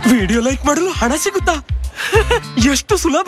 video like ಮಾಡಲು ಹಣ ಸಿಗುತ್ತಾ ಎಷ್ಟು ಸುಲಭ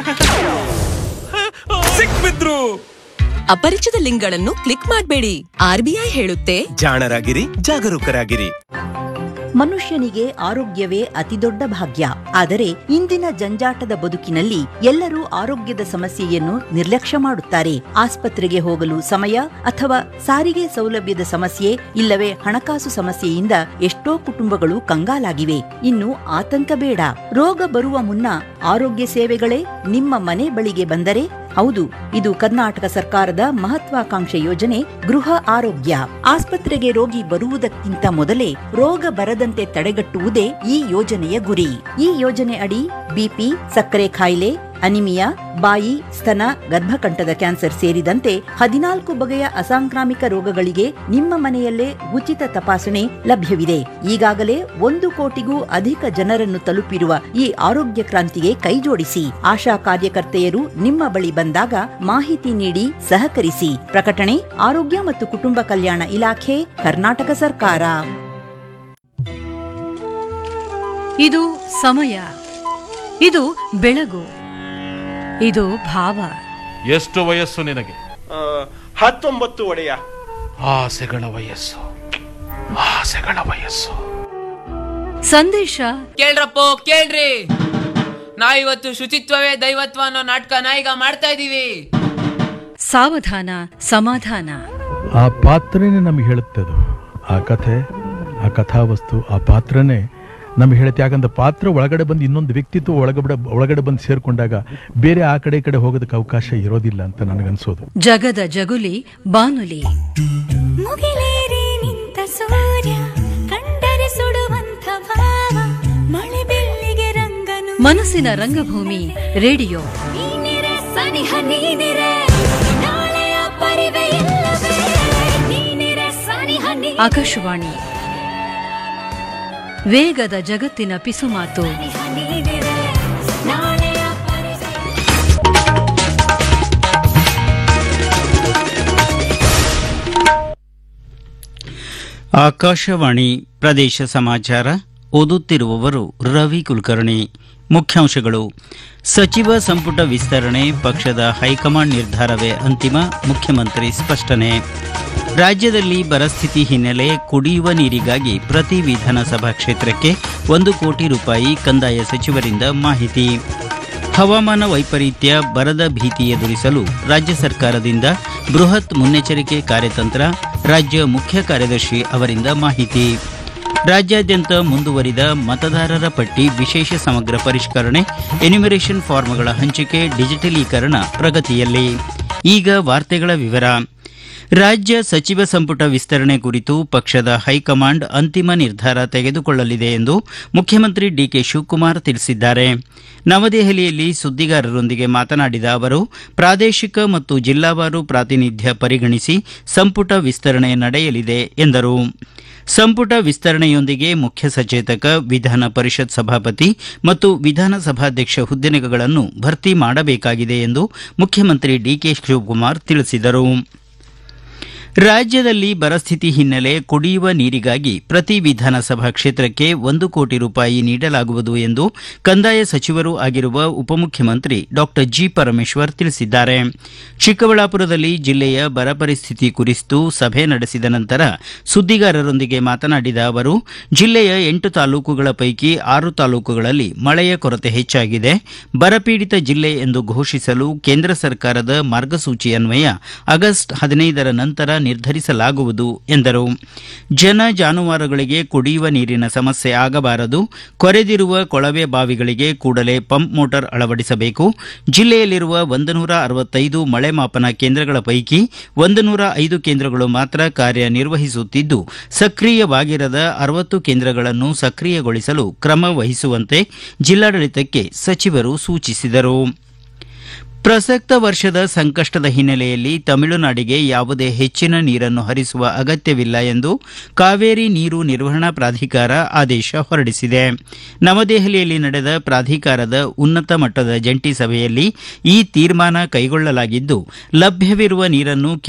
ಸಿಕ್ಬಿದ್ರು ಅಪರಿಚಿತ ಲಿಂಕ್ಗಳನ್ನು ಕ್ಲಿಕ್ ಮಾಡಬೇಡಿ ಆರ್ಬಿಐ ಹೇಳುತ್ತೆ ಜಾಣರಾಗಿರಿ ಜಾಗರೂಕರಾಗಿರಿ ಮನುಷ್ಯನಿಗೆ ಆರೋಗ್ಯವೇ ಅತಿದೊಡ್ಡ ಭಾಗ್ಯ ಆದರೆ ಇಂದಿನ ಜಂಜಾಟದ ಬದುಕಿನಲ್ಲಿ ಎಲ್ಲರೂ ಆರೋಗ್ಯದ ಸಮಸ್ಯೆಯನ್ನು ನಿರ್ಲಕ್ಷ್ಯ ಮಾಡುತ್ತಾರೆ ಆಸ್ಪತ್ರೆಗೆ ಹೋಗಲು ಸಮಯ ಅಥವಾ ಸಾರಿಗೆ ಸೌಲಭ್ಯದ ಸಮಸ್ಯೆ ಇಲ್ಲವೇ ಹಣಕಾಸು ಸಮಸ್ಯೆಯಿಂದ ಎಷ್ಟೋ ಕುಟುಂಬಗಳು ಕಂಗಾಲಾಗಿವೆ ಇನ್ನು ಆತಂಕ ಬೇಡ ರೋಗ ಬರುವ ಮುನ್ನ ಆರೋಗ್ಯ ಸೇವೆಗಳೇ ನಿಮ್ಮ ಮನೆ ಬಳಿಗೆ ಬಂದರೆ ಹೌದು ಇದು ಕರ್ನಾಟಕ ಸರ್ಕಾರದ ಮಹತ್ವಾಕಾಂಕ್ಷೆ ಯೋಜನೆ ಗೃಹ ಆರೋಗ್ಯ ಆಸ್ಪತ್ರೆಗೆ ರೋಗಿ ಬರುವುದಕ್ಕಿಂತ ಮೊದಲೇ ರೋಗ ಬರದಂತೆ ತಡೆಗಟ್ಟುವುದೇ ಈ ಯೋಜನೆಯ ಗುರಿ ಈ ಯೋಜನೆ ಅಡಿ ಬಿಪಿ ಸಕ್ಕರೆ ಕಾಯಿಲೆ ಅನಿಮಿಯಾ ಬಾಯಿ ಸ್ತನ ಗರ್ಭಕಂಠದ ಕ್ಯಾನ್ಸರ್ ಸೇರಿದಂತೆ ಹದಿನಾಲ್ಕು ಬಗೆಯ ಅಸಾಂಕ್ರಾಮಿಕ ರೋಗಗಳಿಗೆ ನಿಮ್ಮ ಮನೆಯಲ್ಲೇ ಉಚಿತ ತಪಾಸಣೆ ಲಭ್ಯವಿದೆ ಈಗಾಗಲೇ ಒಂದು ಕೋಟಿಗೂ ಅಧಿಕ ಜನರನ್ನು ತಲುಪಿರುವ ಈ ಆರೋಗ್ಯ ಕ್ರಾಂತಿಗೆ ಕೈಜೋಡಿಸಿ ಆಶಾ ಕಾರ್ಯಕರ್ತೆಯರು ನಿಮ್ಮ ಬಳಿ ಬಂದಾಗ ಮಾಹಿತಿ ನೀಡಿ ಸಹಕರಿಸಿ ಪ್ರಕಟಣೆ ಆರೋಗ್ಯ ಮತ್ತು ಕುಟುಂಬ ಕಲ್ಯಾಣ ಇಲಾಖೆ ಕರ್ನಾಟಕ ಸರ್ಕಾರ ಇದು ಸಮಯ ಇದು ಬೆಳಗು ಇದು ಭಾವ ಎಷ್ಟು ವಯಸ್ಸು ನಿನಗೆ ಆ, ಹತ್ತೊಂಬತ್ತು ಒಡೆಯ ಆಸೆಗಳ ವಯಸ್ಸು ಆಸೆಗಳ ವಯಸ್ಸು ಸಂದೇಶ ಕೇಳ್ರಪ್ಪೋ ಕೇಳ್ರಿ ನಾವಿವತ್ತು ಶುಚಿತ್ವವೇ ದೈವತ್ವ ಅನ್ನೋ ನಾಟಕನ ಈಗ ಮಾಡ್ತಾ ಇದೀವಿ ಸಾವಧಾನ ಸಮಾಧಾನ ಆ ಪಾತ್ರನೇ ನಮಗೆ ಹೇಳುತ್ತೆ ಅದು ಆ ಕಥೆ ಆ ಕಥಾವಸ್ತು ಆ ಪಾತ್ರನೇ ನಮಗೆ ಹೇಳುತ್ತೆ ಯಾಕಂದ್ರೆ ಪಾತ್ರ ಒಳಗಡೆ ಬಂದು ಇನ್ನೊಂದು ವ್ಯಕ್ತಿತ್ವ ಒಳಗಡೆ ಒಳಗಡೆ ಬಂದು ಸೇರ್ಕೊಂಡಾಗ ಬೇರೆ ಆ ಕಡೆ ಈ ಕಡೆ ಹೋಗೋದಕ್ಕೆ ಅವಕಾಶ ಇರೋದಿಲ್ಲ ಅಂತ ನನಗನ್ಸೋದು ಜಗದ ಜಗುಲಿ ಬಾನುಲಿ ಮುಗಿಲೇರಿ ನಿಂತ ಸೂರ್ಯ ಕಂಡರೆ ಸುಡುವಂತ ಭಾವ ಮಳೆ ಬೆಳ್ಳಿಗೆ ರಂಗನು ಮನಸ್ಸಿನ ರಂಗಭೂಮಿ ರೇಡಿಯೋ ನೀನಿರೆ ಸನಿಹ ನೀನಿರೆ ನಾಳೆಯ ಪರಿವೆ ಇಲ್ಲವೇ ನೀನಿರೆ ಸನಿಹ ನೀ ಆಕಾಶವಾಣಿ ವೇಗದ ಜಗತ್ತಿನ ಪಿಸುಮಾತು ಸನಿಹ ನೀನಿರೆ ನಾಳೆಯ ಪರಿವೆ ಆಕಾಶವಾಣಿ ಪ್ರದೇಶ ಸಮಾಚಾರ ಓದುತ್ತಿರುವವರು ರವಿ ಕುಲಕರ್ಣಿ ಮುಖ್ಯಾಂಶಗಳು ಸಚಿವ ಸಂಪುಟ ವಿಸ್ತರಣೆ ಪಕ್ಷದ ಹೈಕಮಾಂಡ್ ನಿರ್ಧಾರವೇ ಅಂತಿಮ ಮುಖ್ಯಮಂತ್ರಿ ಸ್ಪಷ್ಟನೆ ರಾಜ್ಯದಲ್ಲಿ ಬರಸ್ಥಿತಿ ಹಿನ್ನೆಲೆ ಕುಡಿಯುವ ನೀರಿಗಾಗಿ ಪ್ರತಿ ವಿಧಾನಸಭಾ ಕ್ಷೇತ್ರಕ್ಕೆ ಒಂದು ಕೋಟಿ ರೂಪಾಯಿ ಕಂದಾಯ ಸಚಿವರಿಂದ ಮಾಹಿತಿ ಹವಾಮಾನ ವೈಪರೀತ್ಯ ಬರದ ಭೀತಿ ಎದುರಿಸಲು ರಾಜ್ಯ ಸರ್ಕಾರದಿಂದ ಬೃಹತ್ ಮುನ್ನೆಚ್ಚರಿಕೆ ಕಾರ್ಯತಂತ್ರ ರಾಜ್ಯ ಮುಖ್ಯ ಕಾರ್ಯದರ್ಶಿ ಅವರಿಂದ ಮಾಹಿತಿ ರಾಜ್ಯಾದ್ಯಂತ ಮುಂದುವರಿದ ಮತದಾರರ ಪಟ್ಟಿ ವಿಶೇಷ ಸಮಗ್ರ ಪರಿಷ್ಕರಣೆ ಎನ್ಯುಮರೇಷನ್ ಫಾರ್ಮ್ಗಳ ಹಂಚಿಕೆ ಡಿಜಿಟಲೀಕರಣ ಪ್ರಗತಿಯಲ್ಲಿ ಈಗ ವಾರ್ತೆಗಳ ವಿವರ ರಾಜ್ಯ ಸಚಿವ ಸಂಪುಟ ವಿಸ್ತರಣೆ ಕುರಿತು ಪಕ್ಷದ ಹೈಕಮಾಂಡ್ ಅಂತಿಮ ನಿರ್ಧಾರ ತೆಗೆದುಕೊಳ್ಳಲಿದೆ ಎಂದು ಮುಖ್ಯಮಂತ್ರಿ ಡಿಕೆ ಶಿವಕುಮಾರ್ ತಿಳಿಸಿದ್ದಾರೆ ನವದೆಹಲಿಯಲ್ಲಿ ಸುದ್ದಿಗಾರರೊಂದಿಗೆ ಮಾತನಾಡಿದ ಅವರು ಪ್ರಾದೇಶಿಕ ಮತ್ತು ಜಿಲ್ಲಾವಾರು ಪ್ರಾತಿನಿಧ್ಯ ಪರಿಗಣಿಸಿ ಸಂಪುಟ ವಿಸ್ತರಣೆ ನಡೆಯಲಿದೆ ಎಂದರು ಸಂಪುಟ ವಿಸ್ತರಣೆಯೊಂದಿಗೆ ಮುಖ್ಯ ಸಚೇತಕ ವಿಧಾನ ಪರಿಷತ್ ಸಭಾಪತಿ ಮತ್ತು ವಿಧಾನಸಭಾಧ್ಯಕ್ಷ ಹುದ್ದೆಗಳನ್ನು ಭರ್ತಿ ಮಾಡಬೇಕಾಗಿದೆ ಎಂದು ಮುಖ್ಯಮಂತ್ರಿ ಡಿಕೆ ಶಿವಕುಮಾರ್ ತಿಳಿಸಿದರು ರಾಜ್ಯದಲ್ಲಿ ಬರಸ್ಥಿತಿ ಹಿನ್ನೆಲೆ ಕುಡಿಯುವ ನೀರಿಗಾಗಿ ಪ್ರತಿ ವಿಧಾನಸಭಾ ಕ್ಷೇತ್ರಕ್ಕೆ ಒಂದು ಕೋಟಿ ರೂಪಾಯಿ ನೀಡಲಾಗುವುದು ಎಂದು ಕಂದಾಯ ಸಚಿವರೂ ಆಗಿರುವ ಉಪಮುಖ್ಯಮಂತ್ರಿ ಡಾಕ್ಟರ್ ಜಿ ಪರಮೇಶ್ವರ್ ತಿಳಿಸಿದ್ದಾರೆ ಚಿಕ್ಕಬಳ್ಳಾಪುರದಲ್ಲಿ ಜಿಲ್ಲೆಯ ಬರ ಪರಿಸ್ಥಿತಿ ಕುರಿತು ಸಭೆ ನಡೆಸಿದ ನಂತರ ಸುದ್ದಿಗಾರರೊಂದಿಗೆ ಮಾತನಾಡಿದ ಅವರು ಜಿಲ್ಲೆಯ ಎಂಟು ತಾಲೂಕುಗಳ ಪೈಕಿ ಆರು ತಾಲೂಕುಗಳಲ್ಲಿ ಮಳೆಯ ಕೊರತೆ ಹೆಚ್ಚಾಗಿದೆ ಬರಪೀಡಿತ ಜಿಲ್ಲೆ ಎಂದು ಘೋಷಿಸಲು ಕೇಂದ್ರ ಸರ್ಕಾರದ ಮಾರ್ಗಸೂಚಿ ಅನ್ವಯ ಆಗಸ್ಟ್ ಹದಿನೈದರ ನಂತರ ನಿರ್ಧರಿಸಲಾಗುವುದು ಎಂದರು ಜನ ಜಾನುವಾರುಗಳಿಗೆ ಕುಡಿಯುವ ನೀರಿನ ಸಮಸ್ಯೆ ಆಗಬಾರದು ಕೊರೆದಿರುವ ಕೊಳವೆ ಬಾವಿಗಳಿಗೆ ಕೂಡಲೇ ಪಂಪ್ ಮೋಟಾರ್ ಅಳವಡಿಸಬೇಕು ಜಿಲ್ಲೆಯಲ್ಲಿರುವ ಒಂದು ನೂರ ಅರವತ್ತೈದು ಮಳೆ ಮಾಪನ ಕೇಂದ್ರಗಳ ಪೈಕಿ ಒಂದು ನೂರ ಐದು ಕೇಂದ್ರಗಳು ಮಾತ್ರ ಕಾರ್ಯನಿರ್ವಹಿಸುತ್ತಿದ್ದು ಸಕ್ರಿಯವಾಗಿರದ ಅರವತ್ತು ಕೇಂದ್ರಗಳನ್ನು ಸಕ್ರಿಯಗೊಳಿಸಲು ಕ್ರಮ ವಹಿಸುವಂತೆ ಜಿಲ್ಲಾಡಳಿತಕ್ಕೆ ಸಚಿವರು ಸೂಚಿಸಿದರು ಪ್ರಸಕ್ತ ವರ್ಷದ ಸಂಕಷ್ಟದ ಹಿನ್ನೆಲೆಯಲ್ಲಿ ತಮಿಳುನಾಡಿಗೆ ಯಾವುದೇ ಹೆಚ್ಚಿನ ನೀರನ್ನು ಹರಿಸುವ ಅಗತ್ಯವಿಲ್ಲ ಎಂದು ಕಾವೇರಿ ನೀರು ನಿರ್ವಹಣಾ ಪ್ರಾಧಿಕಾರ ಆದೇಶ ಹೊರಡಿಸಿದೆ ನವದೆಹಲಿಯಲ್ಲಿ ನಡೆದ ಪ್ರಾಧಿಕಾರದ ಉನ್ನತ ಮಟ್ಟದ ಜಂಟಿ ಸಭೆಯಲ್ಲಿ ಈ ತೀರ್ಮಾನ ಕೈಗೊಳ್ಳಲಾಗಿದ್ದು ಲಭ್ಯವಿರುವ ನೀರನ್ನು